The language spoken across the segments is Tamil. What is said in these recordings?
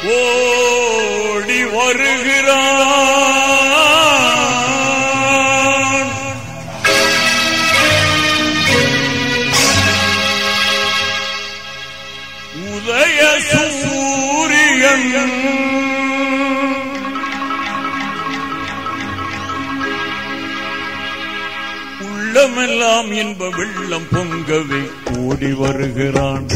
ஓடி வருகிறான் உதய சூரியன் உள்ளமெல்லாம் இன்ப வெள்ளம் பொங்கவே ஓடி வருகிறான்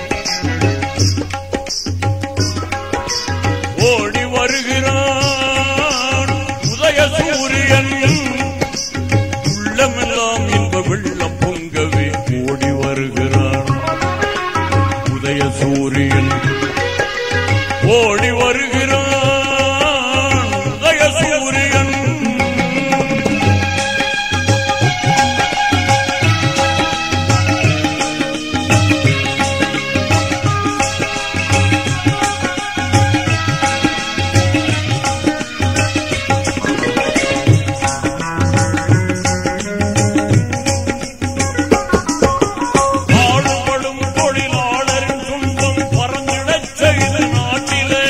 ஓடி வருகிறான் உதய சூரியன் உள்ளமெல்லாம் இன்ப வெள்ளம் பொங்கவே ஓடி வருகிறான் உதய சூரியன் ஓடி வருகிறான் உதய சூரியன் பாடுபடும் தொழிலாளரின் துன்பம் பறந்திடச் செய்த நாட்டிலே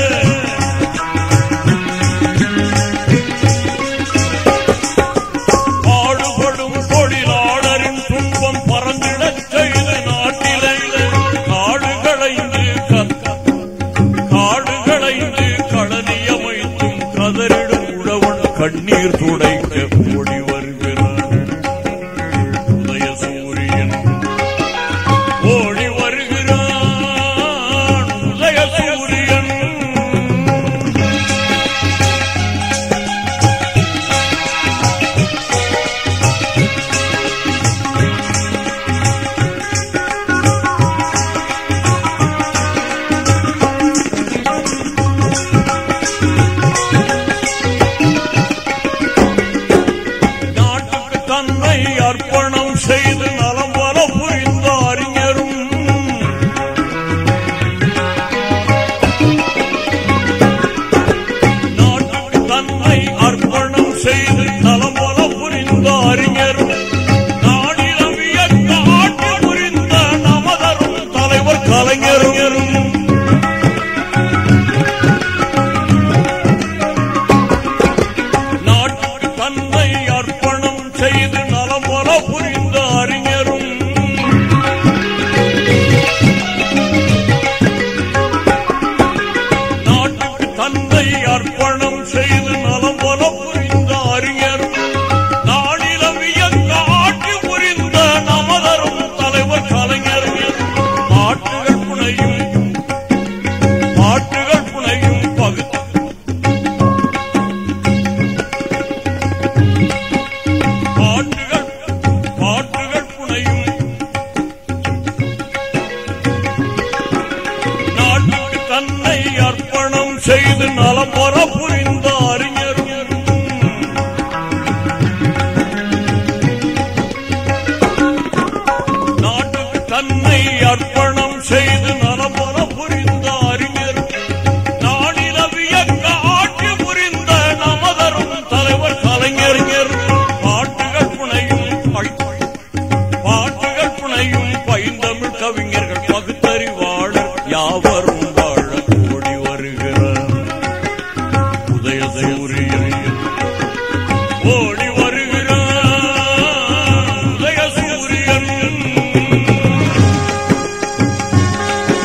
பாடுபடும் தொழிலாளரின் துன்பம் பறந்திடச் செய்த நாட்டிலே காடுகளைந்து கத்த காடுகளைந்து களனியமைத்தும் கதறிடும் உழவன் கண்ணீர் துடைக்க ஓடி வருகிறான் உதய சூரியன் ஓடி வருகிறான் உதய சூரியன் நாட்டுக்கு தன்னை அர்ப்பணம் செய்து நலம் வர புரிந்த அறிஞரும் நாட்டுக்கு தன்னை அர்ப்பணம் செய்து நலம் வர புரிந்த அறிஞரும் நாடிலம் இயக்க ஆட்சி புரிந்த நமதரும் தலைவர் கலைஞரும் நாட்டுக்கு தன்னை அர்ப்பணம் செய்து நலம்பல புரிந்த அறிஞரும் நாட்டுக்கு தன்னை அர்ப்பணம் செய்து நலம்பல புரிந்த அறிஞரும் நாடிலம் இயக்க ஆட்சி புரிந்த நமதரும் தலைவர் கலைஞர்கள் பாட்டுகள் புனையும் பாட்டுகள் புனையும் பகுத்து பாட்டுகள் பாட்டுகள் புனையும் நாட்டுக்கு தன்னை அர்ப்பணம் செய்து நலம் வர புரிந்த அறிஞரும் நாட்டுக்கு தன்னை அர்ப்பணம் செய்து நலம் வர புரிந்த அறிஞரும் நாடிலவியக்க ஆட்சி புரிந்த நமதரும் தலைவர் கலைஞர் பாட்டுகள் புனையும் பை- பாட்டுகள் புனையும் பைந்தமிழ் கவிஞர்கள் பகுத்தறிவாளர் யாவரும் வாழ ஓடி வருகிறார் உதய சூரியன் ஓடி வருகிறார் உதய சூரியன்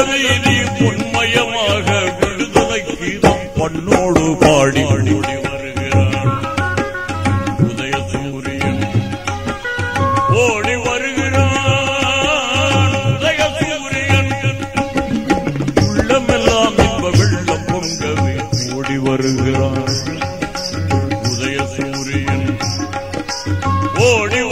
நீதி பொன்மயமாக விடுதலைக்கு தம் பண்ணோடு பாடி ஓடி வருகிறார் உதய சூரியன் ஓடி வருகிறான் உதய சூரியன் உள்ளமெல்லாம் இன்ப வெள்ளம் பொங்கவே ஓடி வருகிறான் உதய சூரியன் ஓடி